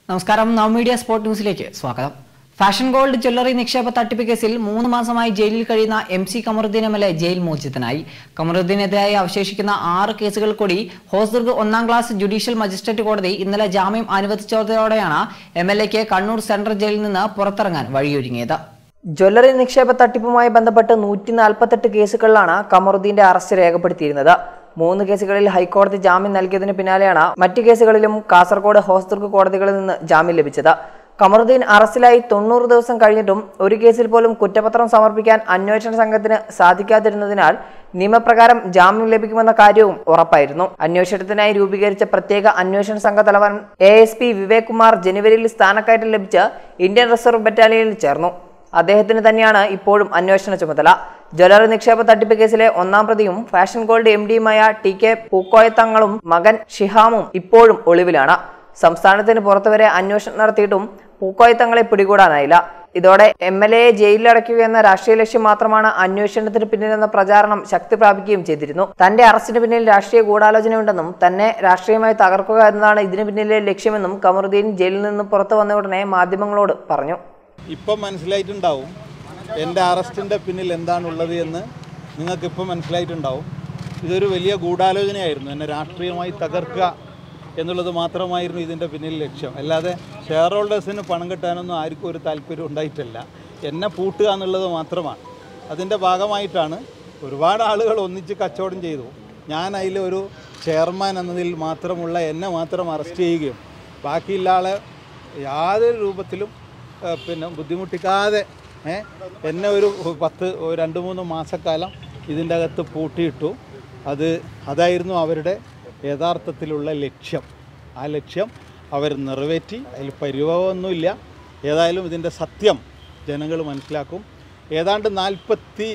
നമസ്കാരം നവമീഡിയ സ്പോർട് ന്യൂസിലേക്ക് സ്വാഗതം ഫാഷൻ ഗോൾഡ് ജ്വല്ലറി നിക്ഷേപ തട്ടിപ്പ് കേസിൽ മൂന്ന് മാസമായി ജയിലിൽ കഴിയുന്ന M C Kamaruddin M L A jail മോചിതനായി കമറുദ്ദീനെതിരായി അവശേഷിക്കുന്ന ആറ് കേസുകൾ കൂടി ഹോസ്ദുർഗ് ഒന്നാം ക്ലാസ് ജുഡീഷ്യൽ മജിസ്ട്രേറ്റ് കോടതി ഇന്നലെ ജാമ്യം അനുവദിച്ചതോടെയാണ് എം എൽ എക്ക് കണ്ണൂർ സെൻട്രൽ ജയിലിൽ നിന്ന് പുറത്തിറങ്ങാൻ വഴിയൊരുങ്ങിയത് ജ്വല്ലറി നിക്ഷേപ തട്ടിപ്പുമായി ബന്ധപ്പെട്ട് നൂറ്റി നാൽപ്പത്തെട്ട് കേസുകളിലാണ് കമറുദ്ദീന്റെ അറസ്റ്റ് രേഖപ്പെടുത്തിയിരുന്നത് മൂന്ന് കേസുകളിൽ ഹൈക്കോടതി ജാമ്യം നൽകിയതിന് പിന്നാലെയാണ് മറ്റ് കേസുകളിലും കാസർഗോഡ് ഹോസ്ദുർഗ് കോടതികളിൽ നിന്ന് ജാമ്യം ലഭിച്ചത് കമറുദ്ദീൻ അറസ്റ്റിലായി തൊണ്ണൂറ് ദിവസം കഴിഞ്ഞിട്ടും ഒരു കേസിൽ പോലും കുറ്റപത്രം സമർപ്പിക്കാൻ അന്വേഷണ സംഘത്തിന് സാധിക്കാതിരുന്നതിനാൽ നിയമപ്രകാരം ജാമ്യം ലഭിക്കുമെന്ന കാര്യവും ഉറപ്പായിരുന്നു അന്വേഷണത്തിനായി രൂപീകരിച്ച പ്രത്യേക അന്വേഷണ സംഘ തലവൻ A S P Vivek Kumar ജനുവരിയിൽ സ്ഥാനക്കയറ്റം ലഭിച്ച് ഇന്ത്യൻ റിസർവ് ബറ്റാലിയനിൽ ചേർന്നു അദ്ദേഹത്തിന് തന്നെയാണ് ഇപ്പോഴും അന്വേഷണ ചുമതല ജ്വല്ലറി നിക്ഷേപ തട്ടിപ്പ് കേസിലെ ഒന്നാം പ്രതിയും ഫാഷൻ ഗോൾഡ് എം ഡിയുമായ ടി കെ പൂക്കോയത്തങ്ങളും മകൻ ഷിഹാമും ഇപ്പോഴും ഒളിവിലാണ് സംസ്ഥാനത്തിന് പുറത്തുവരെ അന്വേഷണം നടത്തിയിട്ടും പൂക്കോയത്തങ്ങളെ പിടികൂടാനായില്ല ഇതോടെ എം എൽ എയെ ജയിലിലടയ്ക്കുക എന്ന രാഷ്ട്രീയ ലക്ഷ്യം മാത്രമാണ് അന്വേഷണത്തിന് പിന്നിലെന്ന പ്രചാരണം ശക്തി പ്രാപിക്കുകയും ചെയ്തിരുന്നു തന്റെ അറസ്റ്റിന് പിന്നിൽ രാഷ്ട്രീയ ഗൂഢാലോചനയുണ്ടെന്നും തന്നെ രാഷ്ട്രീയമായി തകർക്കുക എന്നതാണ് ഇതിന് പിന്നിലെ ലക്ഷ്യമെന്നും കമറുദ്ദീൻ ജയിലിൽ നിന്ന് പുറത്തു വന്ന ഉടനെ മാധ്യമങ്ങളോട് പറഞ്ഞു ഇപ്പം മനസ്സിലായിട്ടുണ്ടാവും എൻ്റെ അറസ്റ്റിൻ്റെ പിന്നിൽ എന്താണുള്ളത് എന്ന് നിങ്ങൾക്കിപ്പം മനസ്സിലായിട്ടുണ്ടാവും ഇതൊരു വലിയ ഗൂഢാലോചനയായിരുന്നു എന്നെ രാഷ്ട്രീയമായി തകർക്കുക എന്നുള്ളത് മാത്രമായിരുന്നു ഇതിൻ്റെ പിന്നിൽ ലക്ഷ്യം അല്ലാതെ ഷെയർ ഹോൾഡേഴ്സിന് പണം കിട്ടാനൊന്നും ആർക്കും ഒരു താല്പര്യം ഉണ്ടായിട്ടില്ല എന്നെ പൂട്ടുക എന്നുള്ളത് മാത്രമാണ് അതിൻ്റെ ഭാഗമായിട്ടാണ് ഒരുപാട് ആളുകൾ ഒന്നിച്ച് കച്ചവടം ചെയ്തു ഞാൻ അതിൽ ഒരു ചെയർമാൻ എന്നതിൽ മാത്രമുള്ള എന്നെ മാത്രം അറസ്റ്റ് ചെയ്യുകയും ബാക്കിയുള്ള ആളെ യാതൊരു രൂപത്തിലും ഏഹ് പിന്നെ ബുദ്ധിമുട്ടിക്കാതെ ഏ, എന്നെ ഒരു പത്ത് ഒരു രണ്ട് മൂന്ന് മാസക്കാലം ഇതിൻ്റെ അകത്ത് പൂട്ടിയിട്ടു അത് അതായിരുന്നു അവരുടെ യഥാർത്ഥത്തിലുള്ള ലക്ഷ്യം ആ ലക്ഷ്യം അവർ നിറവേറ്റി അതിൽ പരിഭവമൊന്നുമില്ല ഏതായാലും ഇതിൻ്റെ സത്യം ജനങ്ങൾ മനസ്സിലാക്കും ഏതാണ്ട് നാൽപ്പത്തി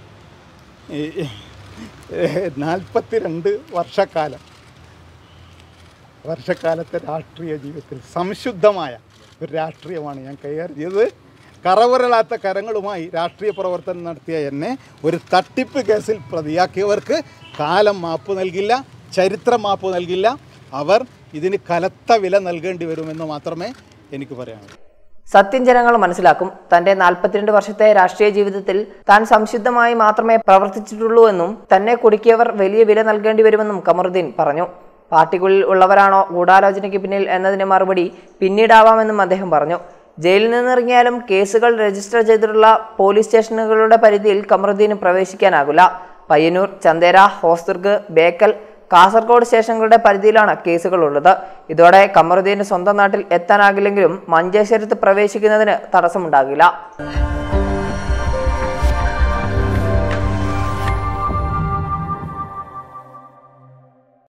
നാൽപ്പത്തി രണ്ട് വർഷക്കാലം വർഷക്കാലത്തെ രാഷ്ട്രീയ ജീവിതത്തിൽ സംശുദ്ധമായ ഒരു രാഷ്ട്രീയമാണ് ഞാൻ കൈകാര്യം ചെയ്തത് കറവറലാത്ത കരങ്ങളുമായി രാഷ്ട്രീയ പ്രവർത്തനം നടത്തിയ എന്നെ ഒരു തട്ടിപ്പ് കേസിൽ പ്രതിയാക്കിയവർക്ക് കാലം മാപ്പ് നൽകില്ല ചരിത്ര മാപ്പ് നൽകില്ല അവർ ഇതിന് കലത്ത വില നൽകേണ്ടി വരുമെന്ന് മാത്രമേ എനിക്ക് പറയാനുള്ളൂ സത്യം ജനങ്ങൾ മനസ്സിലാക്കും തന്റെ നാൽപ്പത്തിരണ്ട് വർഷത്തെ രാഷ്ട്രീയ ജീവിതത്തിൽ താൻ സംശുദ്ധമായി മാത്രമേ പ്രവർത്തിച്ചിട്ടുള്ളൂ എന്നും തന്നെ കുടുക്കിയവർ വലിയ വില നൽകേണ്ടി വരുമെന്നും കമറുദ്ദീൻ പറഞ്ഞു പാർട്ടിക്കുള്ളിൽ ഉള്ളവരാണോ ഗൂഢാലോചനയ്ക്ക് പിന്നിൽ എന്നതിന് മറുപടി പിന്നീടാവാമെന്നും അദ്ദേഹം പറഞ്ഞു ജയിലിൽ നിന്നിറങ്ങിയാലും കേസുകൾ രജിസ്റ്റർ ചെയ്തിട്ടുള്ള പോലീസ് സ്റ്റേഷനുകളുടെ പരിധിയിൽ കമറുദ്ദീന് പ്രവേശിക്കാനാകില്ല പയ്യന്നൂർ ചന്ദേര ഹോസ്ദുർഗ് ബേക്കൽ കാസർഗോഡ് സ്റ്റേഷനുകളുടെ പരിധിയിലാണ് കേസുകൾ ഉള്ളത് ഇതോടെ കമറുദ്ദീന് സ്വന്തം നാട്ടിൽ എത്താനാകില്ലെങ്കിലും മഞ്ചേശ്വരത്ത് പ്രവേശിക്കുന്നതിന് തടസ്സമുണ്ടാകില്ല